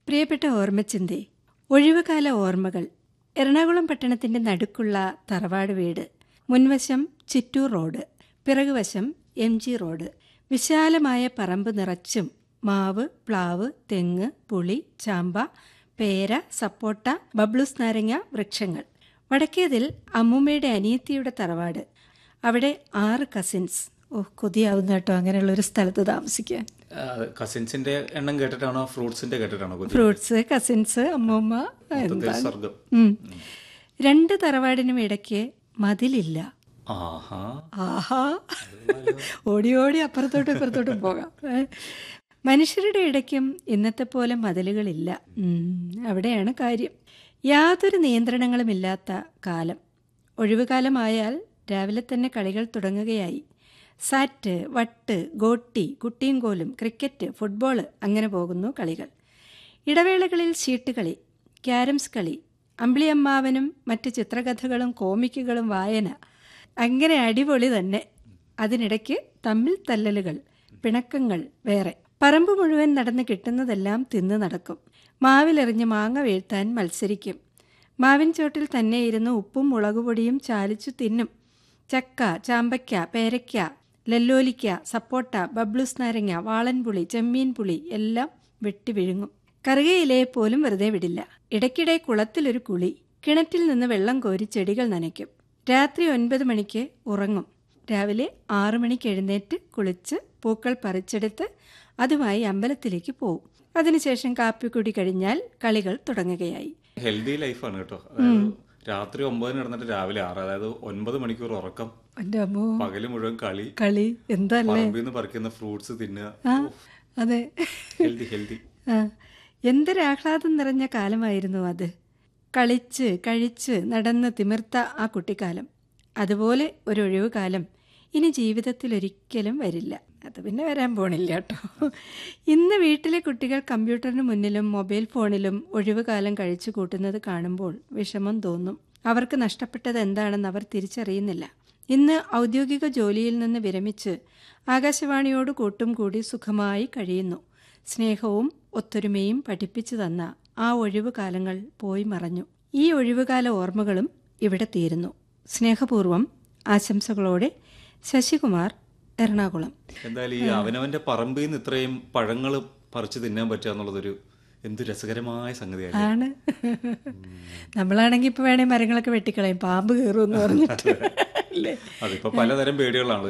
പ്രിയപ്പെട്ട ഓർമ്മച്ചിന്തേ ഒഴിവുകാല ഓർമ്മകൾ എറണാകുളം പട്ടണത്തിന്റെ നടുക്കുള്ള തറവാട് വീട് മുൻവശം ചിറ്റൂർ റോഡ് പിറകുവശം എം ജി റോഡ് വിശാലമായ പറമ്പ് നിറച്ചും മാവ് പ്ലാവ് തെങ്ങ് പുളി ചാമ്പ പേര സപ്പോട്ട ബബ്ലൂസ് നാരങ്ങ വൃക്ഷങ്ങൾ വടക്കേതിൽ അമ്മൂമ്മയുടെ അനിയത്തിയുടെ തറവാട് അവിടെ ആറ് കസിൻസ് ഓ കൊതിയാവുന്ന കേട്ടോ അങ്ങനെയുള്ള ഒരു സ്ഥലത്ത് താമസിക്കാൻ കസിൻസിന്റെ എണ്ണം കേട്ടിട്ടാണോ ഫ്രൂട്ട്സിന്റെ കേട്ടിട്ടാണോ കൊതി? ഫ്രൂട്ട്സ് കസിൻസ് അമ്മൂമ്മ മൊത്തത്തിൽ സ്വർഗം ഉം. രണ്ട് തറവാടിനും ഇടയ്ക്ക് മതിലില്ല ആഹാ ആഹാ ഓടി ഓടി അപ്പുറത്തോട്ടും ഇപ്പുറത്തോട്ടും പോകാം ഏ. മനുഷ്യരുടെ ഇടയ്ക്കും ഇന്നത്തെ പോലെ മതിലുകളില്ല ഉം, അവിടെയാണ് കാര്യം യാതൊരു നിയന്ത്രണങ്ങളുമില്ലാത്ത കാലം ഒഴിവുകാലമായാൽ രാവിലെ തന്നെ കളികൾ തുടങ്ങുകയായി സാറ്റ് വട്ട് ഗോട്ടി കുട്ടിയും കോലും ക്രിക്കറ്റ് ഫുട്ബോൾ അങ്ങനെ പോകുന്നു കളികൾ ഇടവേളകളിൽ ഷീട്ടുകളി ക്യാരംസ് കളി അമ്പിളിയമ്മാവനും മറ്റ് ചിത്രകഥകളും കോമിക്കുകളും വായന അങ്ങനെ അടിപൊളി തന്നെ അതിനിടയ്ക്ക് തമ്മിൽ തല്ലലുകൾ പിണക്കങ്ങൾ വേറെ പറമ്പ് മുഴുവൻ നടന്ന് കിട്ടുന്നതെല്ലാം തിന്ന് നടക്കും മാവിലെറിഞ്ഞ് മാങ്ങ വീഴ്ത്താൻ മത്സരിക്കും മാവിൻ ചോട്ടിൽ തന്നെ ഇരുന്ന് ഉപ്പും മുളകുപൊടിയും ചാലിച്ചു തിന്നും ചക്ക ചാമ്പയ്ക്ക പേരയ്ക്ക ലല്ലോലിക്ക സപ്പോട്ട ബബ്ലൂസ് നാരങ്ങ വാളൻപുളി ചെമ്മീൻ പുളി എല്ലാം വെട്ടി വിഴുങ്ങും കറുകയിലയെ പോലും വെറുതെ വിടില്ല ഇടയ്ക്കിടെ കുളത്തിലൊരു കുളി കിണറ്റിൽ നിന്ന് വെള്ളം കോരി ചെടികൾ നനയ്ക്കും രാത്രി ഒൻപത് മണിക്ക് ഉറങ്ങും രാവിലെ ആറു മണിക്ക് എഴുന്നേറ്റ് കുളിച്ച് പൂക്കൾ പറിച്ചെടുത്ത് അതുമായി അമ്പലത്തിലേക്ക് പോവും അതിനുശേഷം കാപ്പിക്കുടി കഴിഞ്ഞാൽ കളികൾ തുടങ്ങുകയായി ഹെൽത്തി ലൈഫാണ് കേട്ടോ അതായത് രാത്രി ഒമ്പതിന് കിടന്നിട്ട് രാവിലെ ആറ് അതായത് ഒൻപത് മണിക്കൂർ ഉറക്കം എൻ്റെ അമ്മോ പകല് മുഴുവൻ കളി കളി എന്തല്ലേ പറമ്പിൽ നിന്ന് പറിക്കുന്ന ഫ്രൂട്ട്സ് തിന്നുക ആ അതെ ഹെൽത്തി ഹെൽത്തി ആ എന്തൊരാഹ്ലാദം നിറഞ്ഞ കാലമായിരുന്നു അത് കളിച്ച് കഴിച്ച് നടന്ന് തിമിർത്ത ആ കുട്ടിക്കാലം അതുപോലെ ഒരു ഒഴിവുകാലം ഇനി ജീവിതത്തിൽ ഒരിക്കലും വരില്ല അത് പിന്നെ വരാൻ പോണില്ല കേട്ടോ ഇന്ന് വീട്ടിലെ കുട്ടികൾ കമ്പ്യൂട്ടറിന് മുന്നിലും മൊബൈൽ ഫോണിലും ഒഴിവുകാലം കഴിച്ചു കൂട്ടുന്നത് കാണുമ്പോൾ വിഷമം തോന്നും അവർക്ക് നഷ്ടപ്പെട്ടത് എന്താണെന്ന് അവർ തിരിച്ചറിയുന്നില്ല ഇന്ന് ഔദ്യോഗിക ജോലിയിൽ നിന്ന് വിരമിച്ച് ആകാശവാണിയോട് കൂട്ടും കൂടി സുഖമായി കഴിയുന്നു സ്നേഹവും ഒത്തൊരുമയും പഠിപ്പിച്ചു തന്ന ആ ഒഴിവുകാലങ്ങൾ പോയി മറഞ്ഞു ഈ ഒഴിവുകാല ഓർമ്മകളും ഇവിടെ തീരുന്നു സ്നേഹപൂർവം ആശംസകളോടെ ശശികുമാർ എറണാകുളം എന്തായാലും ഈ അവനവന്റെ പറമ്പിൽ നിന്ന് ഇത്രയും പഴങ്ങൾ പറിച്ചു തിന്നാൻ പറ്റുക എന്നുള്ളതൊരു എന്ത് രസകരമായ സംഗതിയാണ് ആണ് നമ്മളാണെങ്കിൽ ഇപ്പൊ വേണേ മരങ്ങളൊക്കെ വെട്ടിക്കളയും പാമ്പ് കയറുമെന്ന് പറഞ്ഞിട്ട് അല്ലേ അതിപ്പോ പലതരം പേടികളാണ്